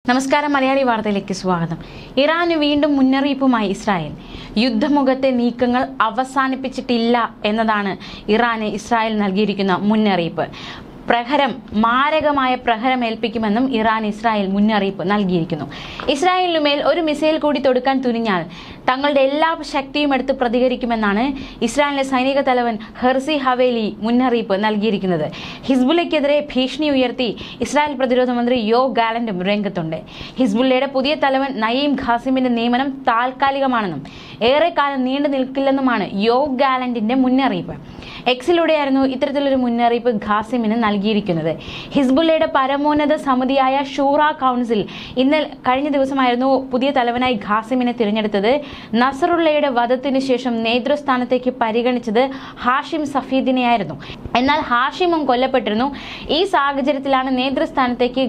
നമസ്കാരം മലയാളി വാർത്തയിലേക്ക് സ്വാഗതം ഇറാന് വീണ്ടും മുന്നറിയിപ്പുമായി ഇസ്രായേൽ യുദ്ധമുഖത്തെ നീക്കങ്ങൾ അവസാനിപ്പിച്ചിട്ടില്ല എന്നതാണ് ഇറാന് ഇസ്രായേൽ നൽകിയിരിക്കുന്ന മുന്നറിയിപ്പ് പ്രഹരം മാരകമായ പ്രഹരം ഏൽപ്പിക്കുമെന്നും ഇറാൻ ഇസ്രായേൽ മുന്നറിയിപ്പ് നൽകിയിരിക്കുന്നു ഇസ്രായേലിനുമേൽ ഒരു മിസൈൽ കൂടി തൊടുക്കാൻ തുനിഞ്ഞാൽ തങ്ങളുടെ എല്ലാ ശക്തിയും എടുത്ത് പ്രതികരിക്കുമെന്നാണ് ഇസ്രായേലിലെ സൈനിക തലവൻ ഹെർസി ഹവേലി മുന്നറിയിപ്പ് നൽകിയിരിക്കുന്നത് ഹിസ്ബുള്ളയ്ക്കെതിരെ ഭീഷണി ഉയർത്തി ഇസ്രായേൽ പ്രതിരോധ മന്ത്രി യോ ഗാലന്റും രംഗത്തുണ്ട് ഹിസ്ബുള്ളയുടെ പുതിയ തലവൻ നയീം ഖാസിമിന്റെ നിയമനം താൽക്കാലികമാണെന്നും ഏറെക്കാലം നീണ്ടു നിൽക്കില്ലെന്നുമാണ് യോ ഗാലന്റിന്റെ മുന്നറിയിപ്പ് എക്സിലൂടെയായിരുന്നു ഇത്തരത്തിലൊരു മുന്നറിയിപ്പ് ഖാസിമിന് നൽകിയിരിക്കുന്നത് ഹിസ്ബുള്ളയുടെ പരമോന്നത സമിതിയായ ഷൂറ കൗൺസിൽ ഇന്നലെ കഴിഞ്ഞ ദിവസമായിരുന്നു പുതിയ തലവനായി ഖാസിമിനെ തിരഞ്ഞെടുത്തത് നസറുള്ളയുടെ വധത്തിന് ശേഷം നേതൃസ്ഥാനത്തേക്ക് പരിഗണിച്ചത് ഹാഷിം സഫീദിനെയായിരുന്നു എന്നാൽ ഹാഷിമും കൊല്ലപ്പെട്ടിരുന്നു ഈ സാഹചര്യത്തിലാണ് നേതൃസ്ഥാനത്തേക്ക്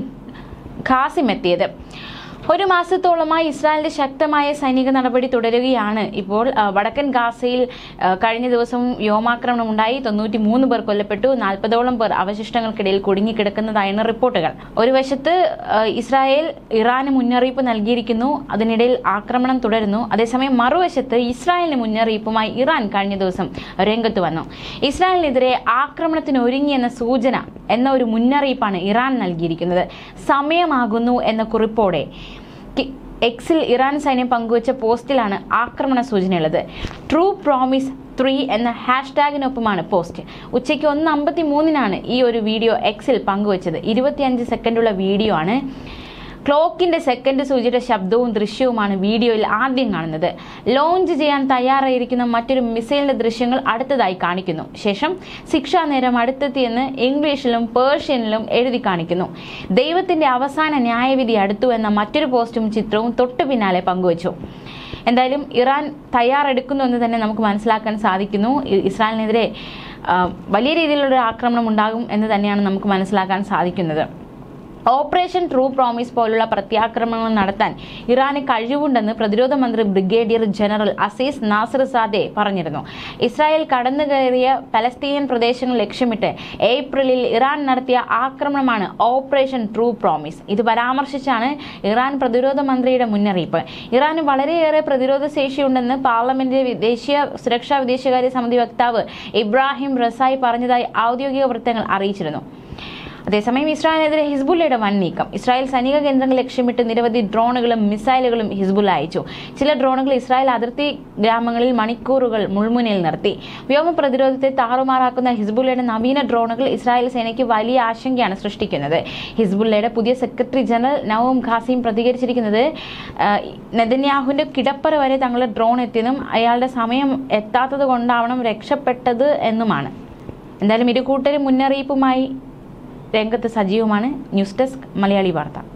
ഖാസിം എത്തിയത് ഒരു മാസത്തോളമായി ഇസ്രായേലിന്റെ ശക്തമായ സൈനിക നടപടി തുടരുകയാണ് ഇപ്പോൾ ആ, വടക്കൻ ഗാസയിൽ ആ, കഴിഞ്ഞ ദിവസം വ്യോമാക്രമണം ഉണ്ടായി തൊണ്ണൂറ്റി മൂന്ന് പേർ കൊല്ലപ്പെട്ടു നാൽപ്പതോളം പേർ അവശിഷ്ടങ്ങൾക്കിടയിൽ കുടുങ്ങിക്കിടക്കുന്നതായാണ് റിപ്പോർട്ടുകൾ ഒരു വശത്ത് ആ, ഇസ്രായേൽ ഇറാന് മുന്നറിയിപ്പ് നൽകിയിരിക്കുന്നു അതിനിടയിൽ ആക്രമണം തുടരുന്നു അതേസമയം മറുവശത്ത് ഇസ്രായേലിന് മുന്നറിയിപ്പുമായി ഇറാൻ കഴിഞ്ഞ ദിവസം രംഗത്ത് വന്നു ഇസ്രായേലിനെതിരെ ആക്രമണത്തിന് ഒരുങ്ങിയെന്ന സൂചന എന്ന ഒരു മുന്നറിയിപ്പാണ് ഇറാൻ നൽകിയിരിക്കുന്നത് സമയമാകുന്നു എന്ന കുറിപ്പോടെ കി- എക്സിൽ ഇറാൻ സൈന്യം പങ്കുവച്ച പോസ്റ്റിലാണ് ആക്രമണ സൂചനയുള്ളത് ട്രൂ പ്രോമിസ് ത്രീ എന്ന ഹാഷ്ടാഗിനൊപ്പമാണ് പോസ്റ്റ് ഉച്ചയ്ക്ക് ഒന്ന് അമ്പത്തി മൂന്നിനാണ് ഈ ഒരു വീഡിയോ എക്സിൽ പങ്കുവച്ചത് ഇരുപത്തിയഞ്ച് സെക്കൻഡുള്ള വീഡിയോ ആണ് ക്ലോക്കിന്റെ സെക്കൻഡ് സൂചിയുടെ ശബ്ദവും ദൃശ്യവുമാണ് വീഡിയോയിൽ ആദ്യം കാണുന്നത് ലോഞ്ച് ചെയ്യാൻ തയ്യാറായിരിക്കുന്ന മറ്റൊരു മിസൈലിന്റെ ദൃശ്യങ്ങൾ അടുത്തതായി കാണിക്കുന്നു ശേഷം ശിക്ഷാ നേരം അടുത്തെത്തിയെന്ന് ഇംഗ്ലീഷിലും പേർഷ്യനിലും എഴുതി കാണിക്കുന്നു ദൈവത്തിന്റെ അവസാന ന്യായവിധി അടുത്തു എന്ന മറ്റൊരു പോസ്റ്റും ചിത്രവും തൊട്ടു പിന്നാലെ പങ്കുവച്ചു എന്തായാലും ഇറാൻ തയ്യാറെടുക്കുന്നു എന്ന് തന്നെ നമുക്ക് മനസ്സിലാക്കാൻ സാധിക്കുന്നു ഇ- ഇസ്രായേലിനെതിരെ ആ, വലിയ രീതിയിലുള്ള ഒരു ആക്രമണം ഉണ്ടാകും എന്ന് തന്നെയാണ് നമുക്ക് മനസ്സിലാക്കാൻ സാധിക്കുന്നത് ഓപ്പറേഷൻ ട്രൂ പ്രോമിസ് പോലുള്ള പ്രത്യാക്രമണങ്ങൾ നടത്താൻ ഇറാന് കഴിവുണ്ടെന്ന് പ്രതിരോധ മന്ത്രി brigadier general Aziz Nasirzadeh പറഞ്ഞിരുന്നു ഇസ്രായേൽ കടന്നു കയറിയ പലസ്തീനിയൻ പ്രദേശങ്ങൾ ലക്ഷ്യമിട്ട് ഏപ്രിലിൽ ഇറാൻ നടത്തിയ ആക്രമണമാണ് ഓപ്പറേഷൻ ട്രൂ പ്രോമിസ് ഇത് പരാമർശിച്ചാണ് ഇറാൻ പ്രതിരോധ മന്ത്രിയുടെ മുന്നറിയിപ്പ് ഇറാന് വളരെയേറെ പ്രതിരോധ ശേഷിയുണ്ടെന്ന് പാർലമെന്റ് ദേശീയ സുരക്ഷാ വിദേശകാര്യ സമിതി വക്താവ് ഇബ്രാഹിം റസായി പറഞ്ഞതായി ഔദ്യോഗിക വൃത്തങ്ങൾ അറിയിച്ചിരുന്നു അതേസമയം ഇസ്രായേലിനെതിരെ ഹിസ്ബുള്ളയുടെ വൻ നീക്കം ഇസ്രായേൽ സൈനിക കേന്ദ്രങ്ങൾ ലക്ഷ്യമിട്ട് നിരവധി ഡ്രോണുകളും മിസൈലുകളും ഹിസ്ബുള്ള അയച്ചു ചില ഡ്രോണുകൾ ഇസ്രായേൽ അതിർത്തി ഗ്രാമങ്ങളിൽ മണിക്കൂറുകൾ മുൾമുനയിൽ നിർത്തി വ്യോമ പ്രതിരോധത്തെ താറുമാറാക്കുന്ന ഹിസ്ബുള്ളയുടെ നവീന ഡ്രോണുകൾ ഇസ്രായേൽ സേനയ്ക്ക് വലിയ ആശങ്കയാണ് സൃഷ്ടിക്കുന്നത് ഹിസ്ബുള്ളയുടെ പുതിയ സെക്രട്ടറി ജനറൽ നവം ഖാസിം പ്രതികരിച്ചിരിക്കുന്നത് ആ, നെതന്യാഹുവിന്റെ കിടപ്പറ വരെ തങ്ങളുടെ ഡ്രോൺ എത്തിയതും അയാളുടെ സമയം എത്താത്തത് കൊണ്ടാവണം രക്ഷപ്പെട്ടത് എന്നുമാണ് എന്തായാലും ഇരു കൂട്ടരും മുന്നറിയിപ്പുമായി രംഗത്ത് സജീവമാണ് ന്യൂസ് ഡെസ്ക് മലയാളി വാർത്ത